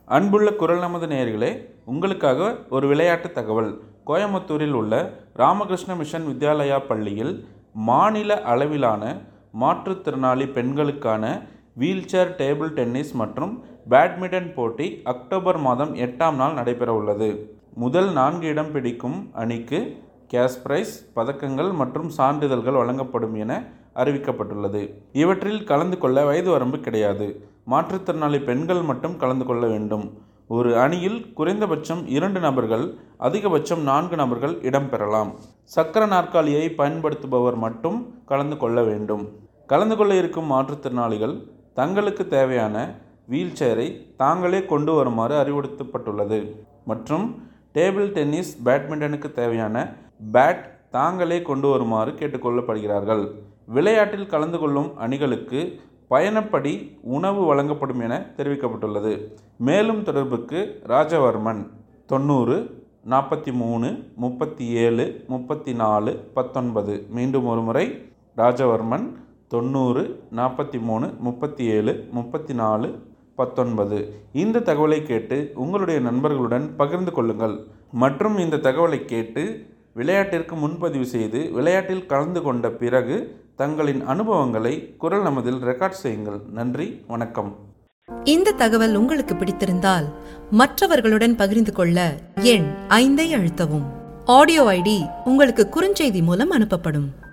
அன்புள்ள குரல் நமது நேயர்களே உங்களுக்காக ஒரு விளையாட்டு தகவல் கோயம்புத்தூரில் உள்ள ராமகிருஷ்ண மிஷன் வித்யாலயா பள்ளியில் மாநில அளவிலான மாற்றுத்திறனாளி பெண்களுக்கான வீல்சேர் டேபிள் டென்னிஸ் மற்றும் பேட்மிண்டன் போட்டி அக்டோபர் மாதம் எட்டாம் நாள் நடைபெற உள்ளது முதல் நான்கு இடம் பிடிக்கும் அணிக்கு கேஷ் பிரைஸ் பதக்கங்கள் மற்றும் சான்றிதழ்கள் வழங்கப்படும் என அறிவிக்கப்பட்டுள்ளது இவற்றில் கலந்து கொள்ள வயது வரம்பு கிடையாது மாற்றுத்திறனாளி பெண்கள் மட்டும் கலந்து கொள்ள வேண்டும் ஒரு அணியில் குறைந்தபட்சம் இரண்டு நபர்கள் அதிகபட்சம் நான்கு நபர்கள் இடம்பெறலாம் சக்கர நாற்காலியை பயன்படுத்துபவர் மட்டும் கலந்து கொள்ள வேண்டும் கலந்து கொள்ள இருக்கும் மாற்றுத்திறனாளிகள் தங்களுக்கு தேவையான வீல் சேரை தாங்களே கொண்டு வருமாறு அறிவுறுத்தப்பட்டுள்ளது மற்றும் டேபிள் டென்னிஸ் பேட்மிண்டனுக்கு தேவையான பேட் தாங்களே கொண்டு வருமாறு கேட்டுக்கொள்ளப்படுகிறார்கள் விளையாட்டில் கலந்து கொள்ளும் அணிகளுக்கு பயணப்படி உணவு வழங்கப்படும் என தெரிவிக்கப்பட்டுள்ளது மேலும் தொடர்புக்கு ராஜவர்மன் தொண்ணூறு நாற்பத்தி மூணு முப்பத்தி ஏழு முப்பத்தி நாலு பத்தொன்பது மீண்டும் ஒரு முறை ராஜவர்மன் தொண்ணூறு நாற்பத்தி மூணு முப்பத்தி ஏழு முப்பத்தி நாலு பத்தொன்பது இந்த தகவலை கேட்டு உங்களுடைய நண்பர்களுடன் பகிர்ந்து கொள்ளுங்கள் மற்றும் இந்த தகவலை கேட்டு விளையாட்டிற்கு முன்பதிவு செய்து விளையாட்டில் கலந்து கொண்ட பிறகு தங்களின் அனுபவங்களை குரல் நமதில் ரெக்கார்ட் செய்யுங்கள் நன்றி வணக்கம் இந்த தகவல் உங்களுக்கு பிடித்திருந்தால் மற்றவர்களுடன் பகிர்ந்து கொள்ள எண் ஐந்தை அழுத்தவும் ஆடியோ ஐடி உங்களுக்கு குறுஞ்செய்தி மூலம் அனுப்பப்படும்